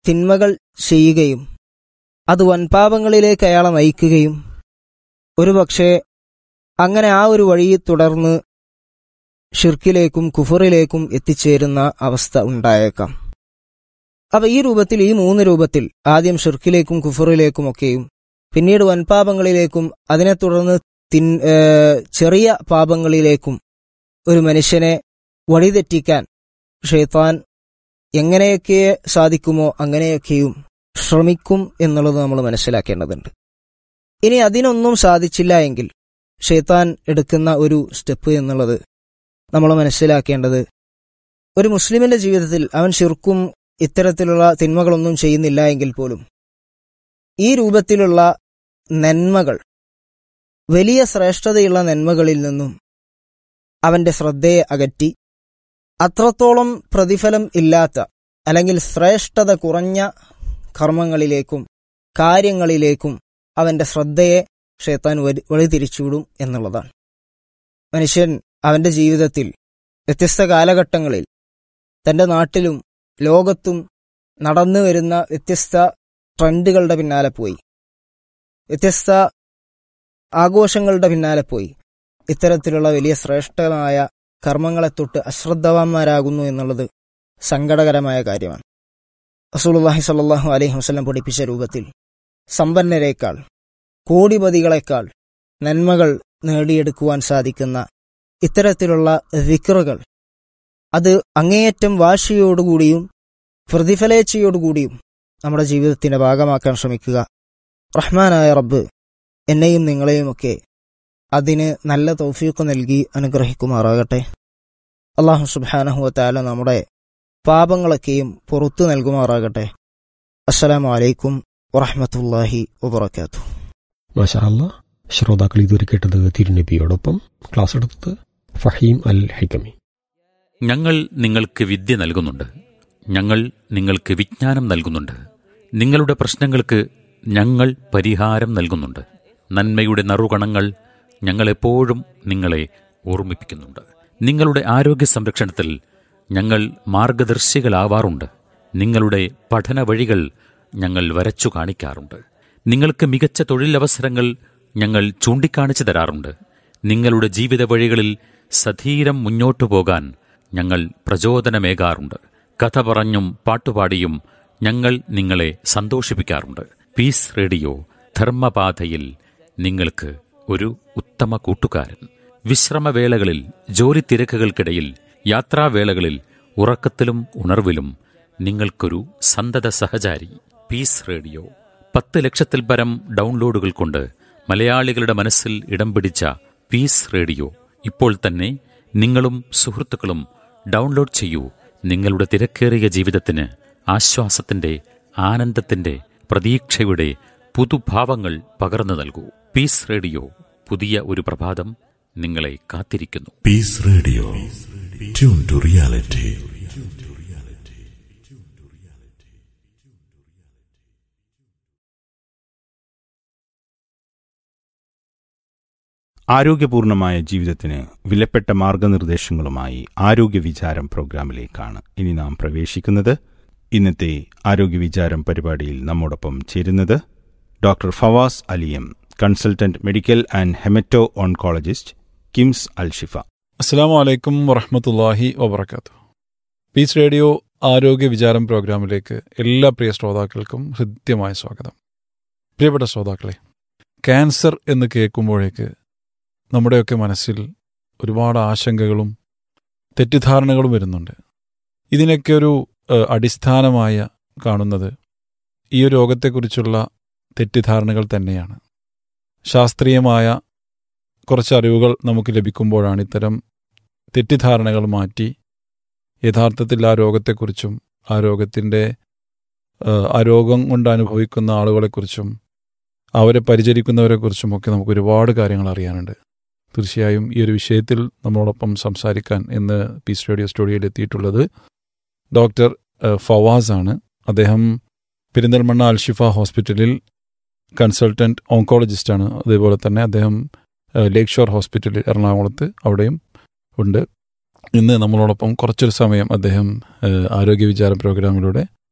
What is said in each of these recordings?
തിന്മകൾ ചെയ്യുകയും അത് വൻപാപങ്ങളിലേക്ക് അയാളെ നയിക്കുകയും ഒരുപക്ഷെ അങ്ങനെ ആ ഒരു വഴി തുടർന്ന് ഷിർക്കിലേക്കും കുഫറിലേക്കും എത്തിച്ചേരുന്ന അവസ്ഥ ഉണ്ടായേക്കാം അപ്പൊ ഈ രൂപത്തിൽ ഈ മൂന്ന് രൂപത്തിൽ ആദ്യം ഷിർക്കിലേക്കും കുഫറിലേക്കുമൊക്കെയും പിന്നീട് വൻപാപങ്ങളിലേക്കും അതിനെ തുടർന്ന് തിൻ ഏഹ് ചെറിയ പാപങ്ങളിലേക്കും ഒരു മനുഷ്യനെ വഴിതെറ്റിക്കാൻ ഷെയ്ത്താൻ എങ്ങനെയൊക്കെ സാധിക്കുമോ അങ്ങനെയൊക്കെയും ശ്രമിക്കും എന്നുള്ളത് നമ്മൾ മനസ്സിലാക്കേണ്ടതുണ്ട് ഇനി അതിനൊന്നും സാധിച്ചില്ല എങ്കിൽ ഷെയ്ത്താൻ എടുക്കുന്ന ഒരു സ്റ്റെപ്പ് എന്നുള്ളത് നമ്മൾ മനസ്സിലാക്കേണ്ടത് ഒരു മുസ്ലിമിന്റെ ജീവിതത്തിൽ അവൻ ശിർക്കും ഇത്തരത്തിലുള്ള തിന്മകളൊന്നും ചെയ്യുന്നില്ല എങ്കിൽ പോലും ഈ രൂപത്തിലുള്ള നന്മകൾ വലിയ ശ്രേഷ്ഠതയുള്ള നന്മകളിൽ നിന്നും അവന്റെ ശ്രദ്ധയെ അകറ്റി അത്രത്തോളം പ്രതിഫലം ഇല്ലാത്ത അല്ലെങ്കിൽ ശ്രേഷ്ഠത കുറഞ്ഞ കർമ്മങ്ങളിലേക്കും കാര്യങ്ങളിലേക്കും അവന്റെ ശ്രദ്ധയെ ഷേത്താൻ വഴിതിരിച്ചുവിടും എന്നുള്ളതാണ് മനുഷ്യൻ അവന്റെ ജീവിതത്തിൽ വ്യത്യസ്ത കാലഘട്ടങ്ങളിൽ തന്റെ നാട്ടിലും ലോകത്തും നടന്നു വരുന്ന വ്യത്യസ്ത ട്രെൻഡുകളുടെ പിന്നാലെ പോയി വ്യത്യസ്ത ആഘോഷങ്ങളുടെ പിന്നാലെ പോയി ഇത്തരത്തിലുള്ള വലിയ ശ്രേഷ്ഠമായ കർമ്മങ്ങളെ തൊട്ട് അശ്രദ്ധവാന്മാരാകുന്നു എന്നുള്ളത് സങ്കടകരമായ കാര്യമാണ് റസൂലുള്ളാഹി സ്വല്ലല്ലാഹു അലൈഹി വസല്ലം പഠിപ്പിച്ച രൂപത്തിൽ സമ്പന്നരേക്കാൾ കോടിപതികളെക്കാൾ നന്മകൾ നേടിയെടുക്കുവാൻ സാധിക്കുന്ന ഇത്തരത്തിലുള്ള വിക്റുകൾ അത് അങ്ങേയറ്റം വാശിയോടുകൂടിയും പ്രതിഫലേച്ഛയോടുകൂടിയും നമ്മുടെ ജീവിതത്തിന്റെ ഭാഗമാക്കാൻ ശ്രമിക്കുക റഹ്മാനായ റബ്ബ് എന്നെയും നിങ്ങളെയുമൊക്കെ അതിന് നല്ല തൗഫീഖ് നൽകി അനുഗ്രഹിക്കുമാറാകട്ടെ അള്ളാഹു സുബാനഹുവത്താല നമ്മുടെ പാപങ്ങളൊക്കെയും പുറത്തു നൽകുമാറാകട്ടെ അസ്സലാമു അലൈക്കും വറഹമത്തല്ലാഹി വബർക്കാത്തു മാഷാ അല്ലാ ശ്രോതാക്കൾ ഇതുവരെ കേട്ടത് തിരുനബിയോടൊപ്പം ക്ലാസ് എടുത്തത് ഫഹീം അൽ ഹൈക്കമി ഞങ്ങൾ നിങ്ങൾക്ക് വിദ്യ നൽകുന്നുണ്ട് ഞങ്ങൾ നിങ്ങൾക്ക് വിജ്ഞാനം നൽകുന്നുണ്ട് നിങ്ങളുടെ പ്രശ്നങ്ങൾക്ക് ഞങ്ങൾ പരിഹാരം നൽകുന്നുണ്ട് നന്മയുടെ നറുകണങ്ങൾ ഞങ്ങളെപ്പോഴും നിങ്ങളെ ഓർമ്മിപ്പിക്കുന്നുണ്ട് നിങ്ങളുടെ ആരോഗ്യ സംരക്ഷണത്തിൽ ഞങ്ങൾ മാർഗദർശികളാവാറുണ്ട് നിങ്ങളുടെ പഠന വഴികൾ ഞങ്ങൾ വരച്ചു കാണിക്കാറുണ്ട് നിങ്ങൾക്ക് മികച്ച തൊഴിലവസരങ്ങൾ ഞങ്ങൾ ചൂണ്ടിക്കാണിച്ചു തരാറുണ്ട് നിങ്ങളുടെ ജീവിത വഴികളിൽ സധീരം മുന്നോട്ടു പോകാൻ ഞങ്ങൾ പ്രചോദനമേകാറുണ്ട് കഥ പറഞ്ഞും പാട്ടുപാടിയും ഞങ്ങൾ നിങ്ങളെ സന്തോഷിപ്പിക്കാറുണ്ട് പീസ് റേഡിയോ ധർമ്മപാതയിൽ നിങ്ങൾക്ക് ഒരു ഉത്തമ കൂട്ടുകാരൻ വിശ്രമവേളകളിൽ ജോലി തിരക്കുകൾക്കിടയിൽ യാത്രാവേളകളിൽ ഉറക്കത്തിലും ഉണർവിലും നിങ്ങൾക്കൊരു സന്തത സഹചാരി പീസ് റേഡിയോ പത്ത് ലക്ഷത്തിൽ പരം ഡൗൺലോഡുകൾ കൊണ്ട് മലയാളികളുടെ മനസ്സിൽ ഇടം പിടിച്ച പീസ് റേഡിയോ ഇപ്പോൾ തന്നെ നിങ്ങളും സുഹൃത്തുക്കളും ഡൗൺലോഡ് ചെയ്യൂ നിങ്ങളുടെ തിരക്കേറിയ ജീവിതത്തിന് ആശ്വാസത്തിന്റെ ആനന്ദത്തിന്റെ പ്രതീക്ഷയുടെ പുതുഭാവങ്ങൾ പകർന്നു നൽകൂ പീസ് റേഡിയോ പുതിയ ഒരു പ്രഭാതം നിങ്ങളെ കാത്തിരിക്കുന്നു Peace Radio. Tune to reality. ആരോഗ്യപൂർണമായ ജീവിതത്തിന് വിലപ്പെട്ട മാർഗനിർദ്ദേശങ്ങളുമായി ആരോഗ്യ വിചാരം പ്രോഗ്രാമിലേക്കാണ് ഇനി നാം പ്രവേശിക്കുന്നത് ഇന്നത്തെ ആരോഗ്യ വിചാരം പരിപാടിയിൽ നമ്മോടൊപ്പം ചേരുന്നത് doctor Fawaz Ali M consultant medical and hemato oncologist KIMS Alshifa അസ്സാം വലൈക്കും വറഹമത്തല്ലാഹി വബർക്കാത്തു പീസ് റേഡിയോ ആരോഗ്യ വിചാരം പ്രോഗ്രാമിലേക്ക് എല്ലാ പ്രിയ ശ്രോതാക്കൾക്കും ഹൃദ്യമായ സ്വാഗതം പ്രിയപ്പെട്ട ശ്രോതാക്കളെ ക്യാൻസർ എന്ന് കേൾക്കുമ്പോഴേക്ക് നമ്മുടെയൊക്കെ മനസ്സിൽ ഒരുപാട് ആശങ്കകളും തെറ്റിദ്ധാരണകളും വരുന്നുണ്ട് ഇതിനൊക്കെ ഒരു ഏഹ്, അടിസ്ഥാനമായ കാണുന്നത് ഈ ഒരു രോഗത്തെക്കുറിച്ചുള്ള തെറ്റിദ്ധാരണകൾ തന്നെയാണ് ശാസ്ത്രീയമായ കുറച്ച് അറിവുകൾ നമുക്ക് ലഭിക്കുമ്പോഴാണ് ഇത്തരം തെറ്റിദ്ധാരണകൾ മാറ്റി യഥാർത്ഥത്തിൽ ആ രോഗത്തെക്കുറിച്ചും ആ രോഗത്തിൻ്റെ ഏഹ്, ആ രോഗം കൊണ്ട് അനുഭവിക്കുന്ന ആളുകളെക്കുറിച്ചും അവരെ പരിചരിക്കുന്നവരെക്കുറിച്ചും ഒക്കെ നമുക്ക് ഒരുപാട് കാര്യങ്ങൾ അറിയാനുണ്ട് തീർച്ചയായും ഈ ഒരു വിഷയത്തിൽ നമ്മളോടൊപ്പം സംസാരിക്കാൻ ഇന്ന് പീസ് റേഡിയോ സ്റ്റുഡിയോയിൽ എത്തിയിട്ടുള്ളത് ഡോക്ടർ ഏഹ്, ഫവാസ് ആണ് അദ്ദേഹം പെരിന്തൽമണ്ണ അൽഷിഫ ഹോസ്പിറ്റലിൽ കൺസൾട്ടന്റ് ഓങ്കോളജിസ്റ്റാണ് അതേപോലെ തന്നെ അദ്ദേഹം ഏഹ്, ലേക്ക് ഷോർ ഹോസ്പിറ്റലിൽ എറണാകുളത്ത് അവിടെയും ഉണ്ട് ഇന്ന് നമ്മളോടൊപ്പം കുറച്ചൊരു സമയം അദ്ദേഹം ഏഹ്, ആരോഗ്യ വിചാര പ്രോഗ്രാമിലൂടെ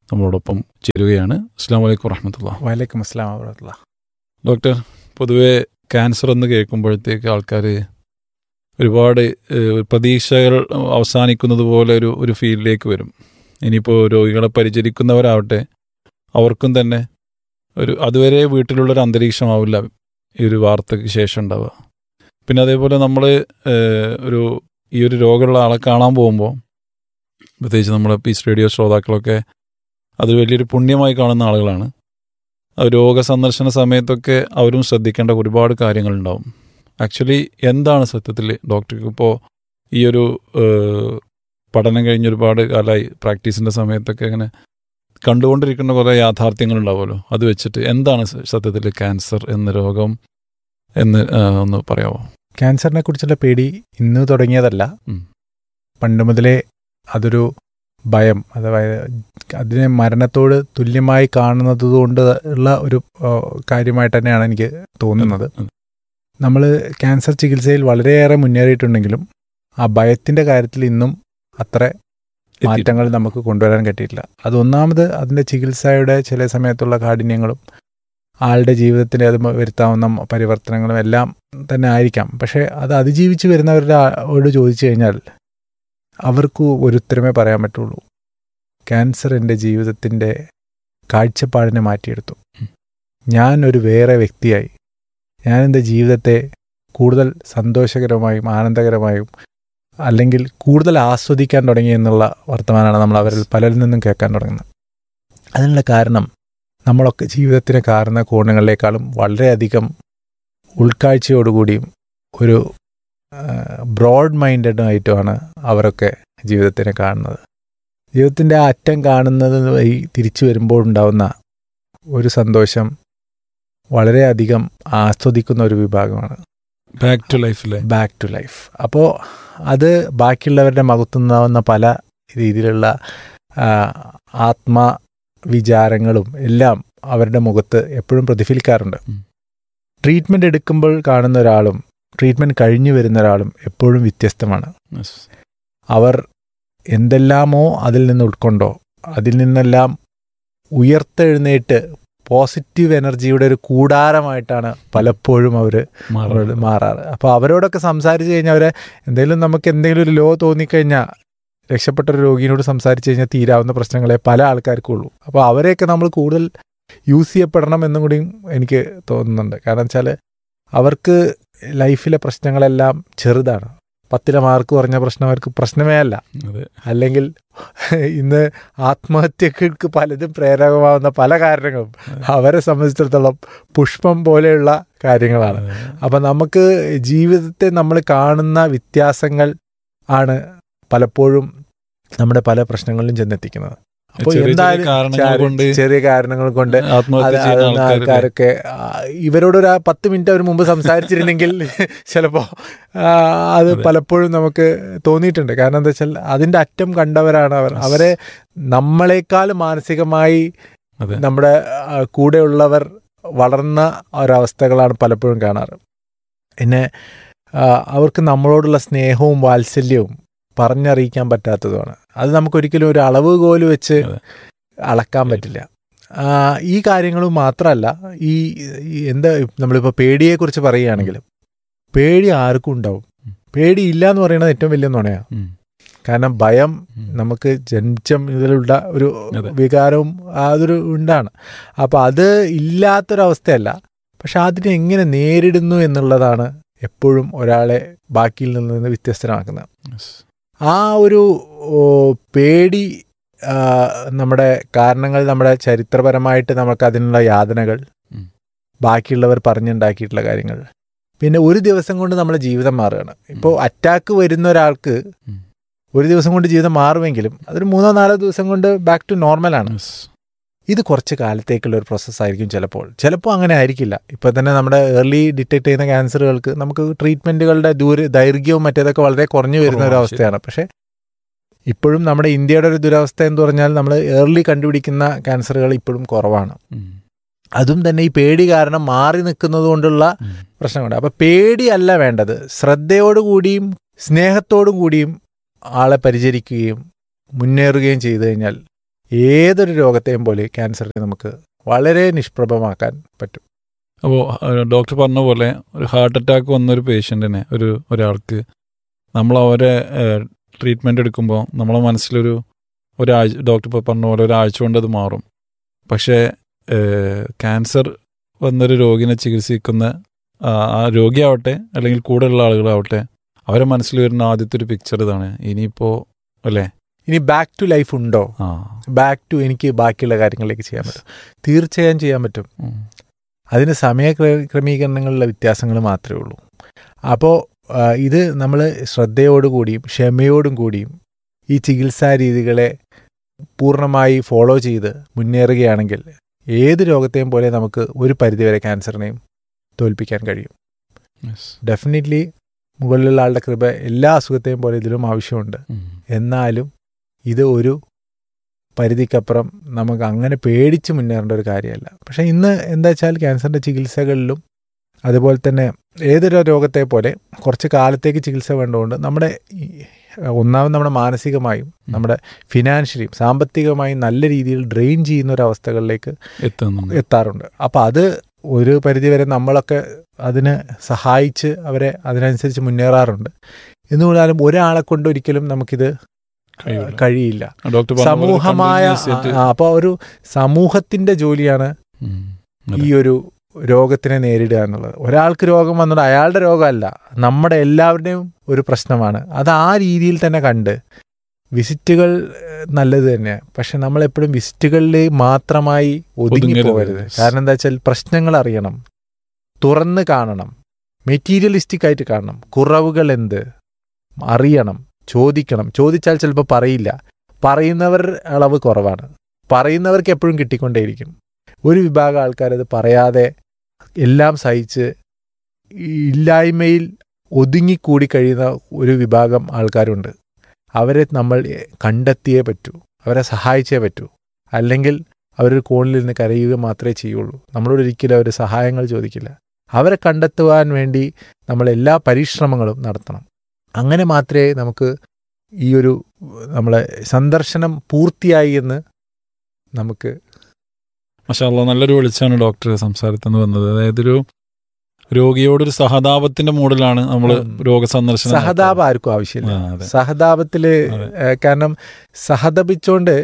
നമ്മളോടൊപ്പം ചേരുകയാണ് അസ്സാം വലൈക്കും വറഹമത്തുള്ള വലൈക്കും അസ്ലാം വറഹമത്തുള്ള ഡോക്ടർ പൊതുവെ ക്യാൻസർ എന്ന് കേൾക്കുമ്പോഴത്തേക്ക് ആൾക്കാർ ഒരുപാട് ഏഹ്, പ്രതീക്ഷകൾ അവസാനിക്കുന്നത് പോലെ ഒരു ഒരു ഫീലിലേക്ക് വരും ഇനിയിപ്പോൾ രോഗികളെ പരിചരിക്കുന്നവരാവട്ടെ അവർക്കും തന്നെ ഒരു അതുവരെ വീട്ടിലുള്ളൊരു അന്തരീക്ഷമാവില്ല ഈ ഒരു വാർത്തയ്ക്ക് ശേഷം ഉണ്ടാവുക പിന്നെ അതേപോലെ നമ്മൾ ഒരു ഈ ഒരു രോഗമുള്ള ആളെ കാണാൻ പോകുമ്പോൾ പ്രത്യേകിച്ച് നമ്മുടെ പീസ് റേഡിയോ ശ്രോതാക്കളൊക്കെ അത് വലിയൊരു പുണ്യമായി കാണുന്ന ആളുകളാണ് ആ രോഗ സന്ദർശന സമയത്തൊക്കെ അവരും ശ്രദ്ധിക്കേണ്ട ഒരുപാട് കാര്യങ്ങളുണ്ടാവും ആക്ച്വലി എന്താണ് സത്യത്തിൽ ഡോക്ടർക്ക് ഇപ്പോൾ ഈ ഒരു ഏഹ്, പഠനം കഴിഞ്ഞ് ഒരുപാട് കാലമായി പ്രാക്ടീസിൻ്റെ സമയത്തൊക്കെ ഇങ്ങനെ കണ്ടുകൊണ്ടിരിക്കുന്ന കുറേ യാഥാർത്ഥ്യങ്ങൾ ഉണ്ടാവുമല്ലോ അത് വെച്ചിട്ട് എന്താണ് സ- സത്യത്തിൽ ക്യാൻസർ എന്ന രോഗം എന്ന് ആ, ഒന്ന് പറയാമോ ക്യാൻസറിനെ കുറിച്ചുള്ള പേടി ഇന്ന് തുടങ്ങിയതല്ല ഉം. പണ്ട് മുതലേ അതൊരു ഭയം അഥവാ അതിനെ മരണത്തോട് തുല്യമായി കാണുന്നത് കൊണ്ട് ഉള്ള ഒരു ആ, കാര്യമായിട്ട് തന്നെയാണ് എനിക്ക് തോന്നുന്നത് ഉം. നമ്മൾ ക്യാൻസർ ചികിത്സയിൽ വളരെയേറെ മുന്നേറിയിട്ടുണ്ടെങ്കിലും ആ ഭയത്തിൻ്റെ കാര്യത്തിൽ ഇന്നും അത്ര മാറ്റങ്ങൾ നമുക്ക് കൊണ്ടുവരാൻ പറ്റിയിട്ടില്ല അതൊന്നാമത് അതിൻ്റെ ചികിത്സയുടെ ചില സമയത്തുള്ള കാഠിന്യങ്ങളും ആളുടെ ജീവിതത്തിൽ അത് വരുത്താവുന്ന പരിവർത്തനങ്ങളും എല്ലാം തന്നെ ആയിരിക്കാം പക്ഷേ അത് അതിജീവിച്ച് വരുന്നവരുടെ ഓട് ചോദിച്ചു കഴിഞ്ഞാൽ അവർക്ക് ഒരു ഉത്തരമേ പറയാൻ പറ്റുള്ളൂ ക്യാൻസർ എൻ്റെ ജീവിതത്തിൻ്റെ കാഴ്ചപ്പാടിനെ മാറ്റിയെടുത്തു ഞാൻ ഒരു വേറെ വ്യക്തിയായി ഞാൻ എൻ്റെ ജീവിതത്തെ കൂടുതൽ സന്തോഷകരമായും ആനന്ദകരമായും അല്ലെങ്കിൽ കൂടുതൽ ആസ്വദിക്കാൻ തുടങ്ങി എന്നുള്ള വർത്തമാനമാണ് നമ്മൾ അവരിൽ പലരിൽ നിന്നും കേൾക്കാൻ തുടങ്ങുന്നത് അതിനുള്ള കാരണം നമ്മളൊക്കെ ജീവിതത്തിനെ കാണുന്ന കോണുകളിലേക്കാളും വളരെയധികം ഉൾക്കാഴ്ചയോടുകൂടിയും ഒരു ബ്രോഡ് മൈൻഡഡുമായിട്ടുമാണ് അവരൊക്കെ ജീവിതത്തിനെ കാണുന്നത് ജീവിതത്തിൻ്റെ ആ അറ്റം കാണുന്നത് വഴി തിരിച്ചു വരുമ്പോൾ ഉണ്ടാവുന്ന ഒരു സന്തോഷം വളരെയധികം ആസ്വദിക്കുന്ന ഒരു വിഭാഗമാണ് ബാക്ക് ടു ലൈഫിലെ ബാക്ക് ടു ലൈഫ് അപ്പോൾ അത് ബാക്കിയുള്ളവരുടെ മകത്തുനിന്നാവുന്ന പല രീതിയിലുള്ള ആ, ആത്മവിചാരങ്ങളും എല്ലാം അവരുടെ മുഖത്ത് എപ്പോഴും പ്രതിഫലിക്കാറുണ്ട് ഉം. ട്രീറ്റ്മെൻറ്റ് എടുക്കുമ്പോൾ കാണുന്ന ഒരാളും ട്രീറ്റ്മെൻറ്റ് കഴിഞ്ഞു വരുന്ന ഒരാളും എപ്പോഴും വ്യത്യസ്തമാണ് അവർ എന്തെല്ലാമോ അതിൽ നിന്ന് ഉൾക്കൊണ്ടോ അതിൽ നിന്നെല്ലാം ഉയർത്തെഴുന്നേറ്റ് പോസിറ്റീവ് എനർജിയുടെ ഒരു കൂടാരമായിട്ടാണ് പലപ്പോഴും അവർ അവരോട് മാറാറ് അപ്പോൾ അവരോടൊക്കെ സംസാരിച്ച് കഴിഞ്ഞാൽ അവരെ എന്തെങ്കിലും നമുക്ക് എന്തെങ്കിലും ഒരു ലോ തോന്നിക്കഴിഞ്ഞാൽ രക്ഷപ്പെട്ട ഒരു രോഗിയോട് സംസാരിച്ച് കഴിഞ്ഞാൽ തീരാവുന്ന പ്രശ്നങ്ങളെ പല ആൾക്കാർക്കും ഉള്ളൂ അപ്പോൾ അവരെയൊക്കെ നമ്മൾ കൂടുതൽ യൂസ് ചെയ്യപ്പെടണം എന്നും കൂടിയും എനിക്ക് തോന്നുന്നുണ്ട് കാരണം വെച്ചാൽ അവർക്ക് ലൈഫിലെ പ്രശ്നങ്ങളെല്ലാം ചെറുതാണ് പത്തിലെ മാർക്ക് കുറഞ്ഞ പ്രശ്നം അവർക്ക് പ്രശ്നമേ അല്ല അതെ അല്ലെങ്കിൽ ഇന്ന് ആത്മഹത്യക്ക് പലതും പ്രേരകമാവുന്ന പല കാരണങ്ങളും അവരെ സംബന്ധിച്ചിടത്തോളം പുഷ്പം പോലെയുള്ള കാര്യങ്ങളാണ് അപ്പം നമുക്ക് ജീവിതത്തെ നമ്മൾ കാണുന്ന വ്യത്യാസങ്ങൾ ആണ് പലപ്പോഴും നമ്മുടെ പല പ്രശ്നങ്ങളിലും ചെന്നെത്തിക്കുന്നത് അപ്പോൾ ചെറിയ ചെറിയ എന്തായാലും കാരണങ്ങൾ ചാരി- കൊണ്ട് ചെറിയ കാരണങ്ങൾ കൊണ്ട് ആത്മഹത്യ അത് ചെയ്യുന്ന അതൊന്ന് ആൾക്കാരുടെ ആൾക്കാരൊക്കെ ആ, ഇവരോടൊരു ആ പത്ത് മിനിറ്റ് അവർ മുമ്പ് സംസാരിച്ചിരുന്നെങ്കിൽ ചിലപ്പോൾ അത് അതെ. പലപ്പോഴും നമുക്ക് തോന്നിയിട്ടുണ്ട് കാരണം എന്താ വെച്ചാൽ അതിൻ്റെ അറ്റം കണ്ടവരാണ് അവർ അവരെ നമ്മളെക്കാൾ മാനസികമായി അതെ നമ്മുടെ ആ, കൂടെയുള്ളവർ വളർന്ന ഒരവസ്ഥകളാണ് പലപ്പോഴും കാണാറ് പിന്നെ ആ, അവർക്ക് നമ്മളോടുള്ള സ്നേഹവും വാത്സല്യവും പറഞ്ഞറിയിക്കാൻ പറ്റാത്തതുമാണ് അത് നമുക്കൊരിക്കലും ഒരു അളവ് കോല് വെച്ച് അതെ. അളക്കാൻ പറ്റില്ല ആ, ഈ കാര്യങ്ങളും മാത്രമല്ല ഈ ഈ എന്താ നമ്മളിപ്പോൾ പേടിയെക്കുറിച്ച് പറയുകയാണെങ്കിലും പേടി ആർക്കും ഉണ്ടാവും പേടി ഇല്ല എന്ന് പറയുന്നത് ഏറ്റവും വലിയ നുണയാണ് ഉം. കാരണം ഭയം ഉം. നമുക്ക് ജനിച്ചം ഇതിലുള്ള ഒരു അതെ. വികാരവും അതൊരു ഉണ്ടാണ് അപ്പോൾ അത് ഇല്ലാത്തൊരവസ്ഥയല്ല പക്ഷെ അതിനെ എങ്ങനെ നേരിടുന്നു എന്നുള്ളതാണ് എപ്പോഴും ഒരാളെ ബാക്കിയിൽ നിന്ന് വ്യത്യസ്തനാക്കുന്നത് Yes. ആ ഒരു ഓ, പേടി ആ, നമ്മുടെ കാരണങ്ങൾ നമ്മുടെ ചരിത്രപരമായിട്ട് നമുക്ക് അതിനുള്ള യാതനകൾ ഉം. ബാക്കിയുള്ളവർ പറഞ്ഞുണ്ടാക്കിയിട്ടുള്ള കാര്യങ്ങൾ പിന്നെ ഒരു ദിവസം കൊണ്ട് നമ്മുടെ ജീവിതം മാറുകയാണ് ഇപ്പോൾ അറ്റാക്ക് വരുന്ന ഒരാൾക്ക് ഉം. ഒരു ദിവസം കൊണ്ട് ജീവിതം മാറുമെങ്കിലും അതൊരു മൂന്നോ നാലോ ദിവസം കൊണ്ട് ബാക്ക് ടു നോർമലാണ് Yes. ഇത് കുറച്ച് കാലത്തേക്കുള്ള ഒരു പ്രോസസ്സായിരിക്കും ചിലപ്പോൾ ചിലപ്പോൾ അങ്ങനെ ആയിരിക്കില്ല ഇപ്പോൾ തന്നെ നമ്മുടെ ഏർലി ഡിറ്റക്ട് ചെയ്യുന്ന ക്യാൻസറുകൾക്ക് നമുക്ക് ട്രീറ്റ്മെൻറ്റുകളുടെ ദൂര ദൈർഘ്യവും മറ്റേതൊക്കെ വളരെ കുറഞ്ഞു വരുന്ന ഒരു കുറവാണ്, അവസ്ഥയാണ് പക്ഷേ ഇപ്പോഴും നമ്മുടെ ഇന്ത്യയുടെ ഒരു ദുരവസ്ഥ എന്ന് പറഞ്ഞാൽ നമ്മൾ ഏർലി കണ്ടുപിടിക്കുന്ന ക്യാൻസറുകൾ ഇപ്പോഴും കുറവാണ് ഉം. അതും തന്നെ ഈ പേടി കാരണം മാറി നിൽക്കുന്നത് കൊണ്ടുള്ള ഉം. പ്രശ്നമുണ്ട് അപ്പോൾ പേടിയല്ല വേണ്ടത് ശ്രദ്ധയോടുകൂടിയും സ്നേഹത്തോടും കൂടിയും ആളെ പരിചരിക്കുകയും മുന്നേറുകയും ചെയ്തു കഴിഞ്ഞാൽ ഏതൊരു രോഗത്തെയും പോലെ ക്യാൻസറിനെ നമുക്ക് വളരെ നിഷ്പ്രഭമാക്കാൻ പറ്റും അപ്പോൾ ഡോക്ടർ പറഞ്ഞ പോലെ ഒരു ഹാർട്ട് അറ്റാക്ക് വന്നൊരു പേഷ്യൻറ്റിനെ ഒരു ഒരാൾക്ക് നമ്മൾ അവരെ ട്രീറ്റ്മെൻ്റ് എടുക്കുമ്പോൾ നമ്മളെ മനസ്സിലൊരു ഒരാഴ്ച ഡോക്ടർ ഇപ്പോൾ പറഞ്ഞ പോലെ ഒരാഴ്ച കൊണ്ട് അത് മാറും പക്ഷേ ക്യാൻസർ വന്നൊരു രോഗിനെ ചികിത്സിക്കുന്ന ആ ആ രോഗിയാവട്ടെ അല്ലെങ്കിൽ കൂടെയുള്ള ആളുകളാവട്ടെ അവരെ മനസ്സിൽ വരുന്ന ആദ്യത്തെ ഒരു പിക്ചർ ഇതാണ് ഇനിയിപ്പോൾ അല്ലേ ഇനി ബാക്ക് ടു ലൈഫ് ഉണ്ടോ ആ ബാക്ക് ടു എനിക്ക് ബാക്കിയുള്ള കാര്യങ്ങളിലേക്ക് ചെയ്യാൻ പറ്റും തീർച്ചയായും ചെയ്യാൻ പറ്റും ഉം. അതിന് സമയ ക്ര- ക്രമീകരണങ്ങളിലെ വ്യത്യാസങ്ങൾ മാത്രമേ ഉള്ളൂ അപ്പോൾ ഇത് നമ്മൾ ശ്രദ്ധയോടുകൂടിയും ക്ഷമയോടും കൂടിയും ഈ ചികിത്സാ രീതികളെ പൂർണ്ണമായി ഫോളോ ചെയ്ത് മുന്നേറുകയാണെങ്കിൽ ഏത് രോഗത്തെയും പോലെ നമുക്ക് ഒരു പരിധിവരെ ക്യാൻസറിനെയും തോൽപ്പിക്കാൻ കഴിയും Yes. ഡെഫിനറ്റ്ലി മുകളിലുള്ള ആളുടെ കൃപ എല്ലാ അസുഖത്തെയും പോലെ ഇതിലും ആവശ്യമുണ്ട് ഉം. എന്നാലും ഇത് ഒരു പരിധിക്കപ്പുറം നമുക്ക് അങ്ങനെ പേടിച്ച് മുന്നേറേണ്ട ഒരു കാര്യമല്ല പക്ഷേ ഇന്ന് എന്താ വെച്ചാൽ ക്യാൻസറിൻ്റെ ചികിത്സകളിലും അതുപോലെ തന്നെ ഏതൊരു രോഗത്തെ പോലെ കുറച്ച് കാലത്തേക്ക് ചികിത്സ വേണ്ടതുകൊണ്ട് നമ്മുടെ ഈ, ഒന്നാമത് നമ്മുടെ മാനസികമായും നമ്മുടെ ഫിനാൻഷ്യലിയും സാമ്പത്തികമായും നല്ല രീതിയിൽ ഡ്രെയിൻ ചെയ്യുന്ന ഒരു അവസ്ഥകളിലേക്ക് എത്തുന്നുണ്ട് എത്താറുണ്ട് അപ്പോൾ അത് ഒരു പരിധിവരെ നമ്മളൊക്കെ അതിന് സഹായിച്ച് അവരെ അതിനനുസരിച്ച് മുന്നേറാറുണ്ട് എന്നുകൂടാലും ഒരാളെ കൊണ്ട് ഒരിക്കലും നമുക്കിത് കഴിയില്ല. കഴിയില്ല ഡോക്ടർ പറഞ്ഞ പോലെ സമൂഹമായ continuous ആയിട്ട് അപ്പോൾ ഒരു സമൂഹത്തിന്റെ ജോലിയാണ് ഉം. ഈ ഒരു രോഗത്തിനെ നേരിടുക എന്നുള്ളത് ഒരാൾക്ക് രോഗം വന്നത് അയാളുടെ രോഗമല്ല നമ്മുടെ എല്ലാവരുടെയും ഒരു പ്രശ്നമാണ് അത് ആ രീതിയിൽ തന്നെ കണ്ട് വിസിറ്റുകൾ ഏഹ്, നല്ലത് തന്നെയാണ് പക്ഷെ നമ്മളെപ്പോഴും വിസിറ്റുകളിൽ മാത്രമായി ഒതുങ്ങി ഒതുങ്ങരുത്. പോകരുത് കാരണം എന്താ വെച്ചാൽ പ്രശ്നങ്ങൾ അറിയണം തുറന്ന് കാണണം മെറ്റീരിയലിസ്റ്റിക് ആയിട്ട് കാണണം കുറവുകൾ എന്ത് അറിയണം ചോദിക്കണം ചോദിച്ചാൽ ചിലപ്പോൾ പറയില്ല പറയുന്നവർ അളവ് കുറവാണ് പറയുന്നവർക്ക് എപ്പോഴും കിട്ടിക്കൊണ്ടേയിരിക്കും ഒരു വിഭാഗം ആൾക്കാരത് പറയാതെ എല്ലാം സഹിച്ച് ഈ ഇല്ലായ്മയിൽ ഒതുങ്ങിക്കൂടി കഴിയുന്ന ഒരു വിഭാഗം ആൾക്കാരുണ്ട് അവരെ നമ്മൾ കണ്ടെത്തിയേ പറ്റൂ അവരെ സഹായിച്ചേ പറ്റൂ അല്ലെങ്കിൽ അവരൊരു കോണിൽ നിന്ന് കരയുക മാത്രമേ ചെയ്യുള്ളൂ നമ്മളോട് ഒരിക്കലും അവർ സഹായങ്ങൾ ചോദിക്കില്ല അവരെ കണ്ടെത്തുവാൻ വേണ്ടി നമ്മൾ എല്ലാ പരിശ്രമങ്ങളും നടത്തണം അങ്ങനെ മാത്രമേ നമുക്ക് ഈ ഒരു നമ്മളെ സന്ദർശനം പൂർത്തിയായി എന്ന് നമുക്ക് മഷാല്ല നല്ലൊരു വെളിച്ചാണ് ഡോക്ടർ സംസാരത്തിൽ നിന്ന് വന്നത് അതായത് ഒരു രോഗിയോടൊരു സഹതാപത്തിന്റെ മൂഡിലാണ് നമ്മൾ ഉം. രോഗസന്ദർശനം സഹതാപം ആർക്കും ആവശ്യമില്ല ആ, അതെ. സഹതാപത്തില് അതെ. ഏഹ്, കാരണം സഹതപിച്ചോണ്ട്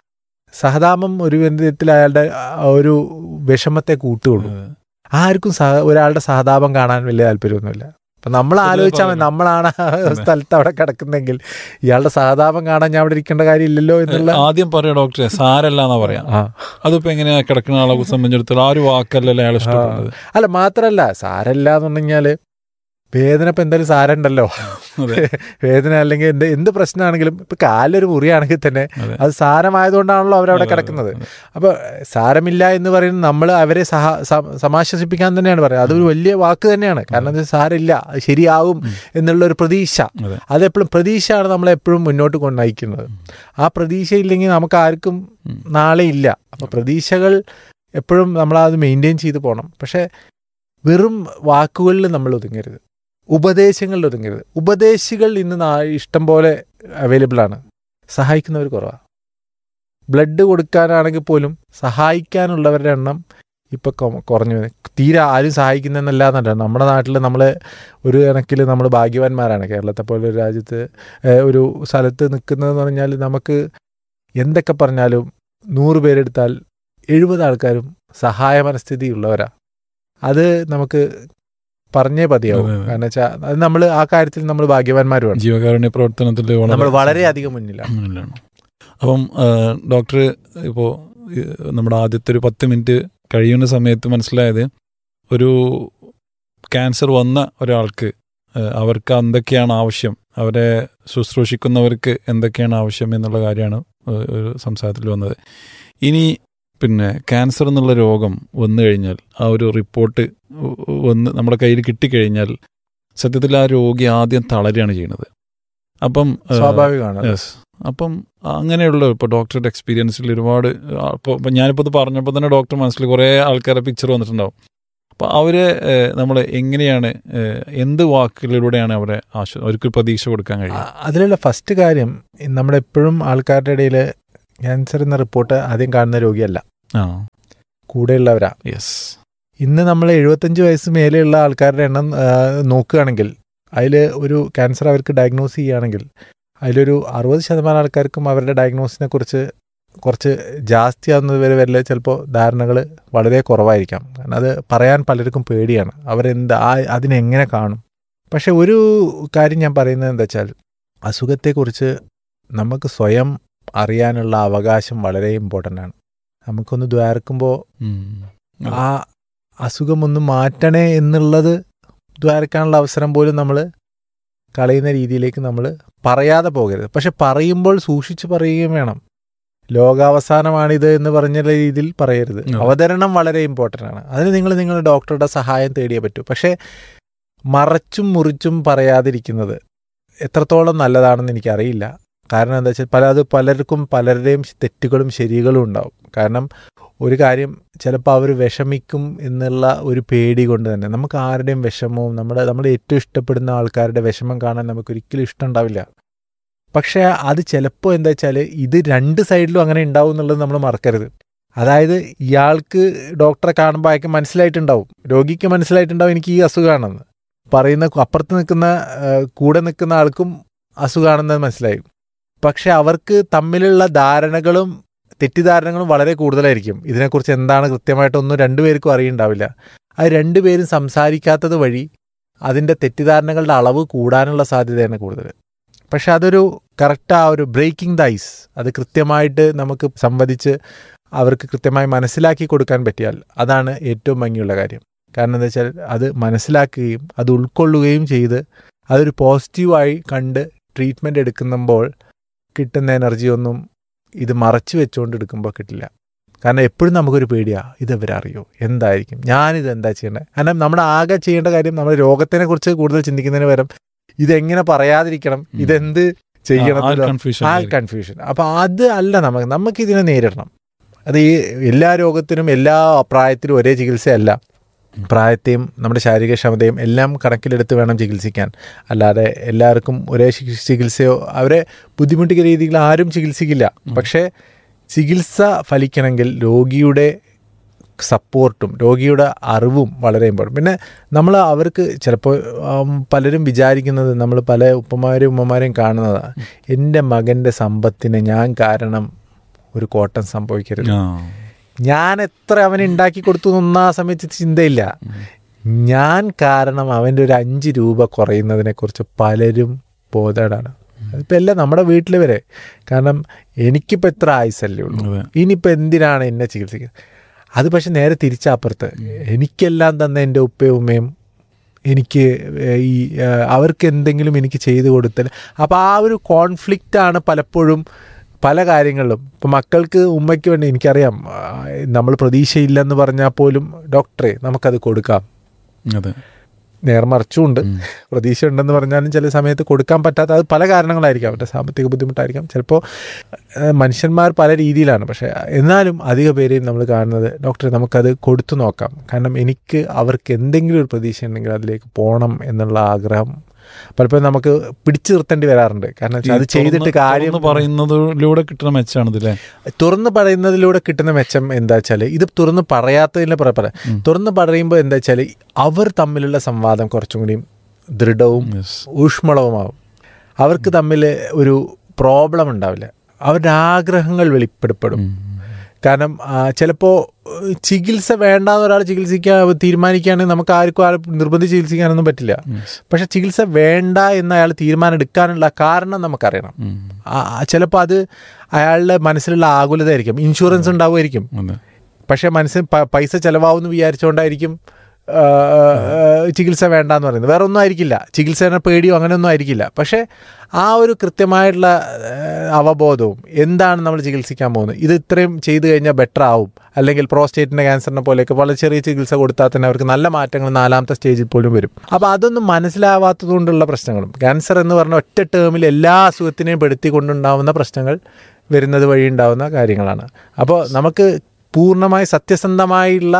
സഹതാപം ഒരു വിധത്തിൽ അയാളുടെ ആ ഒരു വിഷമത്തെ കൂട്ടുകയുള്ളൂ അതെ. ആർക്കും സഹ ഒരാളുടെ സഹതാപം കാണാൻ വലിയ താല്പര്യമൊന്നുമില്ല അപ്പൊ നമ്മൾ പൊതുവെ ആലോചിച്ചാൽ മതി പറയണം. നമ്മളാണ് ആ അതെ. സ്ഥലത്ത് അവിടെ കിടക്കുന്നെങ്കിൽ ഇയാളുടെ സഹതാപം കാണാൻ ഞാൻ അവിടെ ഇരിക്കേണ്ട കാര്യമില്ലല്ലോ എന്നുള്ള ആദ്യം പറയാം ഡോക്ടറെ സാരല്ല എന്നാ പറയാം ആ അതിപ്പോ എങ്ങനെയാ കിടക്കുന്ന ആളെ സംബന്ധിച്ചിടത്തോളം ആ ഒരു വാക്കല്ലല്ലോ അയാൾ ഇഷ്ടപ്പെടുന്നത് അല്ല മാത്രല്ല സാരല്ല എന്ന് പറഞ്ഞു കഴിഞ്ഞാല് വേദന ഇപ്പൊ എന്തായാലും സാരണ്ടല്ലോ അതെ. വേദന അല്ലെങ്കിൽ എന്ത് എന്ത് പ്രശ്നമാണെങ്കിലും ഇപ്പൊ കാലിലൊരു മുറിയാണെങ്കിൽ തന്നെ അതെ. അത് സാരമായതുകൊണ്ടാണല്ലോ അവരവിടെ അതെ, കിടക്കുന്നത് അതെ. അപ്പൊ സാരമില്ല എന്ന് പറയുന്നത് നമ്മൾ അവരെ സഹ സ- സമാശ്വസിപ്പിക്കാൻ തന്നെയാണ് പറയുന്നത് അതൊരു വലിയ വാക്ക് തന്നെയാണ് കാരണം എന്താ വെച്ചാൽ സാരമില്ല അത് ശരിയാവും ഉം. എന്നുള്ള ഒരു പ്രതീക്ഷ അതെ. അതെപ്പോഴും പ്രതീക്ഷയാണ് നമ്മളെപ്പോഴും മുന്നോട്ട് കൊണ്ടയക്കുന്നത് ആ പ്രതീക്ഷയില്ലെങ്കിൽ നമുക്ക് ആർക്കും ഉം. നാളെ ഇല്ല അപ്പൊ പ്രതീക്ഷകൾ എപ്പോഴും നമ്മളത് മെയിൻറ്റെയിൻ ചെയ്തു പോകണം പക്ഷെ വെറും വാക്കുകളിൽ നമ്മൾ ഒതുങ്ങരുത് ഉപദേശങ്ങളിൽ ഒതുങ്ങരുത് ഉപദേശികൾ ഇന്ന് നാ- ഇഷ്ടം പോലെ അവൈലബിൾ ആണ് സഹായിക്കുന്നവർ കുറവാണ് ബ്ലഡ് കൊടുക്കാനാണെങ്കിൽ പോലും സഹായിക്കാനുള്ളവരുടെ എണ്ണം ഇപ്പൊ കൊ- കുറഞ്ഞു വരുന്നു. തീരെ ആരും സഹായിക്കുന്നതെന്നല്ല എന്നല്ല നമ്മുടെ നാട്ടിൽ നമ്മൾ ഒരു കണക്കിൽ നമ്മൾ ഭാഗ്യവാന്മാരാണ് കേരളത്തെ പോലെ ഒരു രാജ്യത്ത് ഏഹ്, ഒരു സ്ഥലത്ത് നിൽക്കുന്നതെന്ന് പറഞ്ഞാൽ നമുക്ക് എന്തൊക്കെ പറഞ്ഞാലും നൂറ് പേരെടുത്താൽ എഴുപത് ആൾക്കാരും സഹായ മനസ്ഥിതി ഉള്ളവരാ അത് നമുക്ക് പറഞ്ഞേ പതിയാവും അതെ, അതെ. കാരണം വെച്ചാൽ അത് നമ്മൾ ആ കാര്യത്തിൽ നമ്മൾ ഭാഗ്യവാന്മാരുമാണ് ജീവകാരുണ്യ പ്രവർത്തനത്തിൽ നമ്മൾ വളരെയധികം മുന്നിലാണ് മുന്നിലാണ് അപ്പം ആ, ഡോക്ടർ ഇപ്പോൾ നമ്മുടെ ആദ്യത്തെ ഒരു പത്ത് മിനിറ്റ് കഴിയുന്ന സമയത്ത് മനസ്സിലായത് ഒരു ക്യാൻസർ വന്ന ഒരാൾക്ക് ആ, അവർക്ക് എന്തൊക്കെയാണ് ആവശ്യം അവരെ ശുശ്രൂഷിക്കുന്നവർക്ക് എന്തൊക്കെയാണ് ആവശ്യം എന്നുള്ള കാര്യമാണ് ആ, ഒരു സംസാരത്തിൽ വന്നത് ഇനി പിന്നെ ക്യാൻസർ എന്നുള്ള രോഗം വന്നു കഴിഞ്ഞാൽ ആ ഒരു റിപ്പോർട്ട് വന്ന് നമ്മുടെ കയ്യിൽ കിട്ടിക്കഴിഞ്ഞാൽ സത്യത്തിൽ ആ രോഗി ആദ്യം തളരുകയാണ് ചെയ്യുന്നത് അപ്പം ആ, സ്വാഭാവികമാണ് യെസ് അപ്പം അങ്ങനെയുള്ള ഇപ്പോൾ ഡോക്ടറുടെ എക്സ്പീരിയൻസിൽ ഒരുപാട് ഇപ്പോൾ ഇപ്പം ഞാനിപ്പോൾ ഇത് പറഞ്ഞപ്പോൾ തന്നെ ഡോക്ടർ മനസ്സിൽ കുറേ ആൾക്കാരെ പിക്ചർ വന്നിട്ടുണ്ടാവും അപ്പോൾ അവരെ നമ്മൾ എങ്ങനെയാണ് ഏഹ്, എന്ത് വാക്കുകളിലൂടെയാണ് അവരെ ആശ്വ അവർക്ക് പ്രതീക്ഷ കൊടുക്കാൻ കഴിയുക ആ, അതിലുള്ള ഫസ്റ്റ് കാര്യം നമ്മളെപ്പോഴും ആൾക്കാരുടെ ഇടയിൽ ക്യാൻസർ എന്ന റിപ്പോർട്ട് ആദ്യം കാണുന്ന രോഗിയല്ല ആ കൂടെയുള്ളവരാ യെസ് ഇന്ന് നമ്മൾ എഴുപത്തഞ്ച് വയസ്സ് മേലെയുള്ള ആൾക്കാരുടെ എണ്ണം ആ, നോക്കുകയാണെങ്കിൽ അതിൽ ഒരു ക്യാൻസർ അവർക്ക് ഡയഗ്നോസ് ചെയ്യുകയാണെങ്കിൽ അതിലൊരു അറുപത് ശതമാനം ആൾക്കാർക്കും അവരുടെ ഡയഗ്നോസിനെ കുറിച്ച് കുറച്ച് ജാസ്തിയാവുന്നത് വരെ വരെ ചിലപ്പോൾ ധാരണകൾ വളരെ കുറവായിരിക്കാം കാരണം അത് പറയാൻ പലർക്കും പേടിയാണ് അവരെന്ത് ആ അതിനെങ്ങനെ കാണും പക്ഷെ ഒരു കാര്യം ഞാൻ പറയുന്നത് എന്താ വെച്ചാൽ അസുഖത്തെക്കുറിച്ച് നമുക്ക് സ്വയം അറിയാനുള്ള അവകാശം വളരെ ഇമ്പോർട്ടൻ്റ് ആണ് നമുക്കൊന്ന് ദ്വാരക്കുമ്പോൾ ആ അസുഖം ഒന്ന് മാറ്റണേ എന്നുള്ളത് ദ്വാരക്കാനുള്ള അവസരം പോലും നമ്മൾ കളയുന്ന രീതിയിലേക്ക് നമ്മൾ പറയാതെ പോകരുത് പക്ഷെ പറയുമ്പോൾ സൂക്ഷിച്ച് പറയുകയും വേണം ലോകാവസാനമാണിത് എന്ന് പറഞ്ഞ രീതിയിൽ പറയരുത് അതെ. അവതരണം വളരെ ഇമ്പോർട്ടൻ്റ് ആണ് അതിന് നിങ്ങൾ നിങ്ങളുടെ ഡോക്ടറുടെ സഹായം തേടിയേ പറ്റൂ പക്ഷേ മറച്ചും മുറിച്ചും പറയാതിരിക്കുന്നത് എത്രത്തോളം നല്ലതാണെന്ന് എനിക്കറിയില്ല കാരണം എന്താ വെച്ചാൽ പല അത് പലർക്കും പലരുടെയും തെറ്റുകളും ശരികളും ഉണ്ടാവും കാരണം ഒരു കാര്യം ചിലപ്പോൾ അവർ വിഷമിക്കും എന്നുള്ള ഒരു പേടി കൊണ്ട് തന്നെ നമുക്ക് ആരുടെയും വിഷമവും നമ്മുടെ നമ്മൾ ഏറ്റവും ഇഷ്ടപ്പെടുന്ന ആൾക്കാരുടെ വിഷമം കാണാൻ നമുക്ക് ഒരിക്കലും ഇഷ്ടമുണ്ടാവില്ല പക്ഷേ അത് ചിലപ്പോൾ എന്താ വെച്ചാൽ ഇത് രണ്ട് സൈഡിലും അങ്ങനെ ഉണ്ടാവും എന്നുള്ളത് നമ്മൾ മറക്കരുത് അതായത് ഇയാൾക്ക് ഡോക്ടറെ കാണുമ്പോൾ അയാൾക്ക് മനസ്സിലായിട്ടുണ്ടാവും രോഗിക്ക് മനസ്സിലായിട്ടുണ്ടാവും എനിക്ക് ഈ അസുഖമാണെന്ന് പറയുന്ന അപ്പുറത്ത് നിൽക്കുന്ന ആ, കൂടെ നിൽക്കുന്ന ആൾക്കും അസുഖമാണെന്ന് മനസ്സിലായി പക്ഷെ അവർക്ക് തമ്മിലുള്ള ധാരണകളും തെറ്റിദ്ധാരണകളും വളരെ കൂടുതലായിരിക്കും ഇതിനെക്കുറിച്ച് എന്താണ് കൃത്യമായിട്ടൊന്നും രണ്ടുപേർക്കും അറിയുണ്ടാവില്ല അത് രണ്ടുപേരും സംസാരിക്കാത്തത് വഴി അതിൻ്റെ തെറ്റിദ്ധാരണകളുടെ അളവ് കൂടാനുള്ള സാധ്യതയാണ് കൂടുതൽ പക്ഷെ അതൊരു കറക്റ്റ് ആ ഒരു ബ്രേക്കിംഗ് ദ ഐസ് അത് കൃത്യമായിട്ട് നമുക്ക് സംവദിച്ച് അവർക്ക് കൃത്യമായി മനസ്സിലാക്കി കൊടുക്കാൻ പറ്റിയാൽ അതാണ് ഏറ്റവും ഭംഗിയുള്ള കാര്യം കാരണം എന്താ വെച്ചാൽ അത് മനസ്സിലാക്കുകയും അത് ഉൾക്കൊള്ളുകയും ചെയ്ത് അതൊരു പോസിറ്റീവായി കണ്ട് ട്രീറ്റ്മെൻറ്റ് എടുക്കുമ്പോൾ കിട്ടുന്ന എനർജിയൊന്നും ഇത് മറച്ചു വെച്ചുകൊണ്ട് എടുക്കുമ്പോൾ കിട്ടില്ല കാരണം എപ്പോഴും നമുക്കൊരു പേടിയാ ഇത് ഇവരറിയോ എന്തായിരിക്കും ഞാനിത് എന്താ ചെയ്യേണ്ടത് കാരണം നമ്മുടെ ആകെ ചെയ്യേണ്ട കാര്യം നമ്മുടെ രോഗത്തിനെ കുറിച്ച് കൂടുതൽ ചിന്തിക്കുന്നതിന് പകരം ഇതെങ്ങനെ പറയാതിരിക്കണം ഉം. ഇതെന്ത് ചെയ്യണം ആ എന്നുള്ള- കൺഫ്യൂഷൻ ആ കൺഫ്യൂഷൻ അപ്പൊ അത് അല്ല നമുക്ക് നമുക്ക് ഇതിനെ നേരിടണം അത് ഈ എല്ലാ രോഗത്തിനും എല്ലാ പ്രായത്തിലും ഒരേ ചികിത്സയല്ല പ്രായത്തെയും നമ്മുടെ ശാരീരിക ക്ഷമതയും എല്ലാം കണക്കിലെടുത്ത് വേണം ചികിത്സിക്കാൻ അല്ലാതെ എല്ലാവർക്കും ഒരേ ചി- ചികിത്സയോ അവരെ ബുദ്ധിമുട്ടിക്കുന്ന രീതിയിൽ ആരും ചികിത്സിക്കില്ല പക്ഷേ ചികിത്സ ഫലിക്കണമെങ്കിൽ രോഗിയുടെ സപ്പോർട്ടും രോഗിയുടെ അറിവും വളരെ ഇമ്പോർട്ടൻ്റ് പിന്നെ നമ്മൾ അവർക്ക് ചിലപ്പോൾ ആം, പലരും വിചാരിക്കുന്നത് നമ്മൾ പല ഉപ്പമാരും ഉമ്മമാരെയും കാണുന്നതാണ് എൻ്റെ മകൻ്റെ സമ്പത്തിന് ഞാൻ കാരണം ഒരു കോട്ടം സംഭവിക്കരുത് ഞാൻ എത്ര അവന് ഉണ്ടാക്കി കൊടുത്തു എന്നൊന്നും ആ സമയത്ത് ചിന്തയില്ല ഞാൻ കാരണം അവൻ്റെ ഒരു അഞ്ച് രൂപ കുറയുന്നതിനെക്കുറിച്ച് പലരും ബോധേടാണ് അതിപ്പോൾ എല്ലാം നമ്മുടെ വീട്ടിൽ വരെ കാരണം എനിക്കിപ്പോൾ എത്ര ആയുസല്ലേ ഉള്ളൂ അതെ. ഇനിയിപ്പോൾ എന്തിനാണ് എന്നെ ചികിത്സിക്കുന്നത് അത് പക്ഷെ നേരെ തിരിച്ചപ്പുറത്ത് എനിക്കെല്ലാം തന്ന എൻ്റെ ഉപ്പയും ഉമ്മയും എനിക്ക് ഏഹ്, ഈ ഏഹ്, അവർക്ക് എന്തെങ്കിലും എനിക്ക് ചെയ്തു കൊടുത്തൽ അപ്പോൾ ആ ഒരു കോൺഫ്ലിക്റ്റാണ് പലപ്പോഴും പല കാര്യങ്ങളിലും ഇപ്പം മക്കൾക്ക് ഉമ്മയ്ക്ക് വേണ്ടി എനിക്കറിയാം നമ്മൾ പ്രതീക്ഷയില്ലെന്ന് പറഞ്ഞാൽ പോലും ഡോക്ടറെ നമുക്കത് കൊടുക്കാം അതെ നേർമറിച്ചുമുണ്ട് ഉം. പ്രതീക്ഷ ഉണ്ടെന്ന് പറഞ്ഞാലും ചില സമയത്ത് കൊടുക്കാൻ പറ്റാത്ത അത് പല കാരണങ്ങളായിരിക്കാം അവരുടെ സാമ്പത്തിക ബുദ്ധിമുട്ടായിരിക്കാം ചിലപ്പോൾ ഏഹ്, മനുഷ്യന്മാർ പല രീതിയിലാണ് പക്ഷേ എന്നാലും അധിക പേരെയും നമ്മൾ കാണുന്നത് ഡോക്ടറെ നമുക്കത് കൊടുത്തു നോക്കാം കാരണം എനിക്ക് അവർക്ക് എന്തെങ്കിലും ഒരു പ്രതീക്ഷ ഉണ്ടെങ്കിൽ അതിലേക്ക് പോകണം എന്നുള്ള ആഗ്രഹം പലപ്പോഴും നമുക്ക് പിടിച്ചു നിർത്തേണ്ടി വരാറുണ്ട് കാരണം വെച്ചാൽ അത് ചെയ്തിട്ട് കാര്യം തുറന്ന് പറയുന്നതിലൂടെ കിട്ടുന്ന മെച്ചാണിത് അല്ലേ തുറന്ന് പറയുന്നതിലൂടെ കിട്ടുന്ന മെച്ചം എന്താ വെച്ചാൽ ഇത് തുറന്ന് പറയാത്തതിനെ പറ പറയാം ഉം. തുറന്ന് പറയുമ്പോൾ എന്താ വെച്ചാൽ അവർ തമ്മിലുള്ള സംവാദം കുറച്ചും കൂടി ദൃഢവും Yes. ഊഷ്മളവുമാവും അവർക്ക് തമ്മിൽ ഒരു പ്രോബ്ലം ഉണ്ടാവില്ല അവരുടെ ആഗ്രഹങ്ങൾ വെളിപ്പെടുപ്പെടും ഉം. കാരണം ചിലപ്പോൾ ചികിത്സ വേണ്ടാന്ന് ഒരാൾ ചികിത്സിക്കാൻ തീരുമാനിക്കുകയാണെങ്കിൽ നമുക്ക് ആർക്കും ആരും നിർബന്ധിച്ച് ചികിത്സിക്കാനൊന്നും പറ്റില്ല Yes. പക്ഷെ ചികിത്സ വേണ്ട എന്ന് അയാൾ തീരുമാനം എടുക്കാനുള്ള കാരണം നമുക്കറിയണം ഉം. ചിലപ്പോൾ അത് അയാളുടെ മനസ്സിലുള്ള ആകുലതയായിരിക്കും ഇൻഷുറൻസ് ഉണ്ടാവുമായിരിക്കും അതെ പക്ഷേ മനസ്സിൽ പ- പൈസ ചിലവാകുമെന്ന് വിചാരിച്ചുകൊണ്ടായിരിക്കും ആ, ആ, ചികിത്സ വേണ്ടാന്ന് പറയുന്നത് വേറെ ഒന്നും ആയിരിക്കില്ല ചികിത്സേനെ പേടിയോ അങ്ങനെയൊന്നും ആയിരിക്കില്ല പക്ഷേ ആ ഒരു കൃത്യമായിട്ടുള്ള ആ, അവബോധവും എന്താണ് നമ്മൾ ചികിത്സിക്കാൻ പോകുന്നത് ഇത് ഇത്രയും ചെയ്തു കഴിഞ്ഞാൽ ബെറ്റർ ആവും അല്ലെങ്കിൽ പ്രോസ്റ്റേറ്റിൻ്റെ ക്യാൻസറിനെ പോലെയൊക്കെ വളരെ ചെറിയ ചികിത്സ കൊടുത്താൽ തന്നെ അവർക്ക് നല്ല മാറ്റങ്ങൾ നാലാമത്തെ സ്റ്റേജിൽ പോലും വരും അപ്പോൾ അതൊന്നും മനസ്സിലാവാത്തതുകൊണ്ടുള്ള പ്രശ്നങ്ങളും ക്യാൻസർ എന്ന് പറഞ്ഞ ഒറ്റ ടേമിൽ എല്ലാ അസുഖത്തിനെയും പെടുത്തിക്കൊണ്ടുണ്ടാവുന്ന പ്രശ്നങ്ങൾ വരുന്നത് വഴി ഉണ്ടാവുന്ന കാര്യങ്ങളാണ് അപ്പോൾ നമുക്ക് പൂർണ്ണമായി സത്യസന്ധമായുള്ള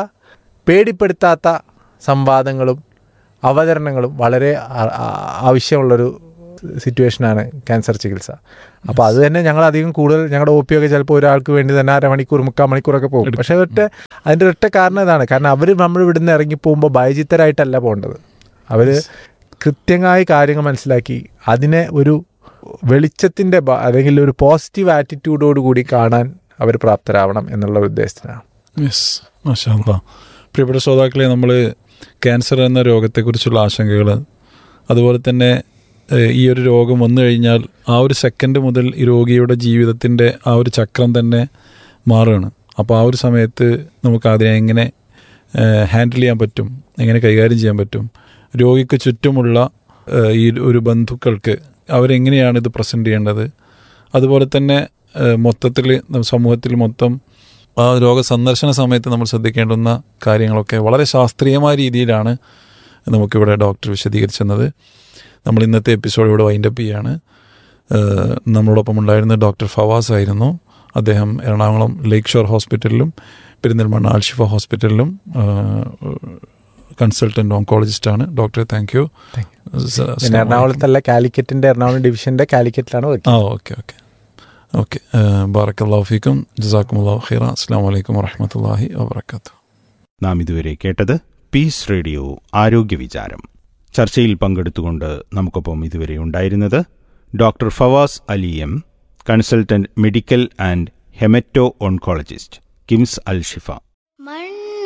പേടിപ്പെടുത്താത്ത സംവാദങ്ങളും അവതരണങ്ങളും വളരെ ആ- ആ- ആവശ്യമുള്ളൊരു സിറ്റുവേഷനാണ് ക്യാൻസർ ചികിത്സ അപ്പോൾ അത് തന്നെ ഞങ്ങൾ അധികം കൂടുതൽ ഞങ്ങളുടെ ഒ പി ഒക്കെ ചിലപ്പോൾ ഒരാൾക്ക് വേണ്ടി തന്നെ അരമണിക്കൂർ മുക്കാൽ മണിക്കൂറൊക്കെ പോകും പക്ഷേ ഒറ്റ അതിൻ്റെ ഒറ്റ കാരണം ഇതാണ് കാരണം അവർ നമ്മൾ ഇവിടുന്ന് ഇറങ്ങി പോകുമ്പോൾ ഭയചിത്തരായിട്ടല്ല പോകേണ്ടത് അവർ കൃത്യമായി കാര്യങ്ങൾ മനസ്സിലാക്കി അതിനെ ഒരു വെളിച്ചത്തിൻ്റെ ബ- അല്ലെങ്കിൽ ഒരു പോസിറ്റീവ് ആറ്റിറ്റ്യൂഡോട് കൂടി കാണാൻ അവർ പ്രാപ്തരാവണം എന്നുള്ള ഉദ്ദേശത്തിനാണ് യെസ് മാഷാ പ്രിയപ്പെട്ട ശ്രോതാക്കളെ നമ്മൾ ക്യാൻസർ എന്ന രോഗത്തെക്കുറിച്ചുള്ള ആശങ്കകൾ അതുപോലെ തന്നെ ഏഹ്, ഈ ഒരു രോഗം വന്നു കഴിഞ്ഞാൽ ആ ഒരു സെക്കൻഡ് മുതൽ ഈ രോഗിയുടെ ജീവിതത്തിൻ്റെ ആ ഒരു ചക്രം തന്നെ മാറുകയാണ് അപ്പോൾ ആ ഒരു സമയത്ത് നമുക്ക് അതിനെ എങ്ങനെ ഹാൻഡിൽ ചെയ്യാൻ പറ്റും എങ്ങനെ കൈകാര്യം ചെയ്യാൻ പറ്റും രോഗിക്ക് ചുറ്റുമുള്ള ഏഹ്, ഈ ഒരു ബന്ധുക്കൾക്ക് അവരെങ്ങനെയാണ് ഇത് പ്രസൻറ്റ് ചെയ്യേണ്ടത് അതുപോലെ തന്നെ മൊത്തത്തിൽ സമൂഹത്തിൽ മൊത്തം ആ രോഗ സന്ദർശന സമയത്ത് നമ്മൾ ശ്രദ്ധിക്കേണ്ടുന്ന കാര്യങ്ങളൊക്കെ വളരെ ശാസ്ത്രീയമായ രീതിയിലാണ് നമുക്കിവിടെ ഡോക്ടർ വിശദീകരിച്ചത് നമ്മൾ ഇന്നത്തെ എപ്പിസോഡ് ഇവിടെ വൈൻഡപ്പ് ചെയ്യാണ് ഏഹ് നമ്മളോടൊപ്പം ഉണ്ടായിരുന്ന ഡോക്ടർ ഫവാസ് ആയിരുന്നു അദ്ദേഹം എറണാകുളം ലേക്ക് ഷോർ ഹോസ്പിറ്റലിലും പെരിന്തൽമണ്ണ ആൽഷിഫ ഹോസ്പിറ്റലിലും കൺസൾട്ടൻറ്റ് ഓങ്കോളജിസ്റ്റാണ് ഡോക്ടറെ താങ്ക് യു പിന്നെ എറണാകുളത്തല്ല കാലിക്കറ്റിന്റെ എറണാകുളം ഡിവിഷന്റെ കാലിക്കറ്റിലാണ് വർക്ക് ആ ഓക്കെ ഓക്കെ ഓക്കെ ബാറക്കല്ലാഹു ഫീക്കും ജസാക്കുമുല്ലാഹു ഖൈറ അസ്സാം വലൈക്കും വറഹമത്തല്ലാഹി വാബർക്കാത്തു നാം ഇതുവരെ കേട്ടത് പീസ് റേഡിയോ ആരോഗ്യ വിചാരം ചർച്ചയിൽ പങ്കെടുത്തുകൊണ്ട് നമുക്കൊപ്പം ഇതുവരെ ഉണ്ടായിരുന്നത് doctor Fawaz Ali M consultant medical and hemato oncologist KIMS Al Shifa